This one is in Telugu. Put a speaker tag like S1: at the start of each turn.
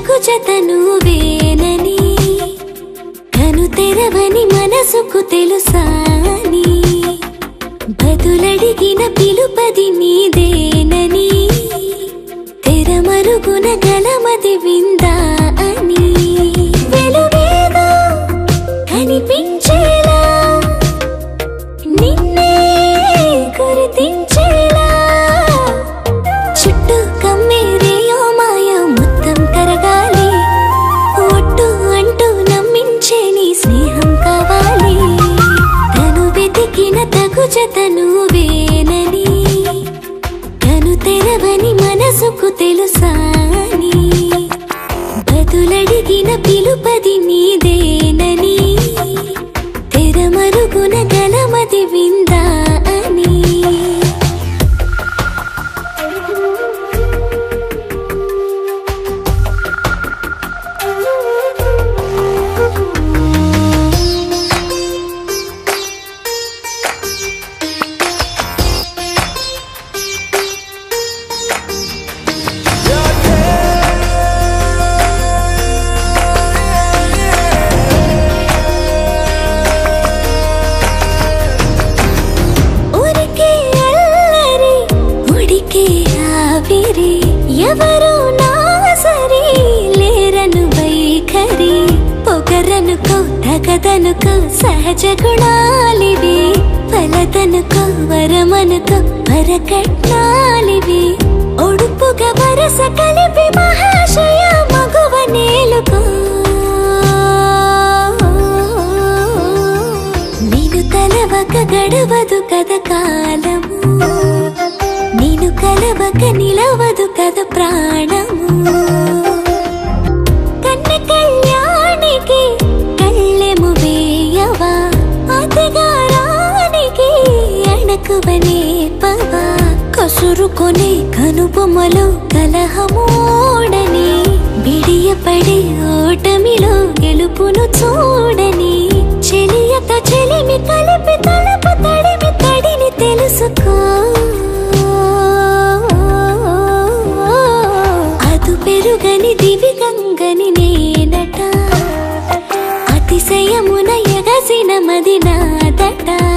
S1: తగు జతను వేనని కను తెరవని మనసుకు తెలుసాని బదులడిగిన పిలుపది నీదేనని తెరమరుగున గలమది విందా అని వెలుగేదో కనిపించేలా నిన్నే గుర్తించేలా చుట్టూ కమ్మేరేయో మాయ మొత్తం కరగాలి ఒట్టు అంటూ నమ్మించే నీ స్నేహం కావాలి తను వెతికిన తగు జతను వేనని తను తెరవని మనసుకు తెలుసాని బదులడిగిన పిలుపది నీదేనని తెరమరుగున గలమది విందా అని ఊరికే అల్లరి ఉడికే ఆవిరి ఎవరు నా సరి లేరను వైఖరి పొగరనుకో తగదనుకో సహజ గుణాలివి ఫలదనుకో వరమనుకో వరకట్నాలివి ఒడుపుగా వరస కలిపి మహాశయ మగువ నేలుకో నేను కలవక గడవదు కద కాలము నేను కలవక నిలవదు కద ప్రాణము కన్న కళ్యాణికి కళ్ళెము వేయవా అతిగారానికి అణకువనే పవా కసురుకొనే కనుబొమ్మలో కలహమోడని బిడియపడే ఓటమిలో గెలుపును చూడని చెలియత చెలిమి కలిపి తలపు తడిమి తడిని తెలుసుకో అదు పెరుగని దివి గంగని నేనట అతిశయమున ఎగసిన మది నాదట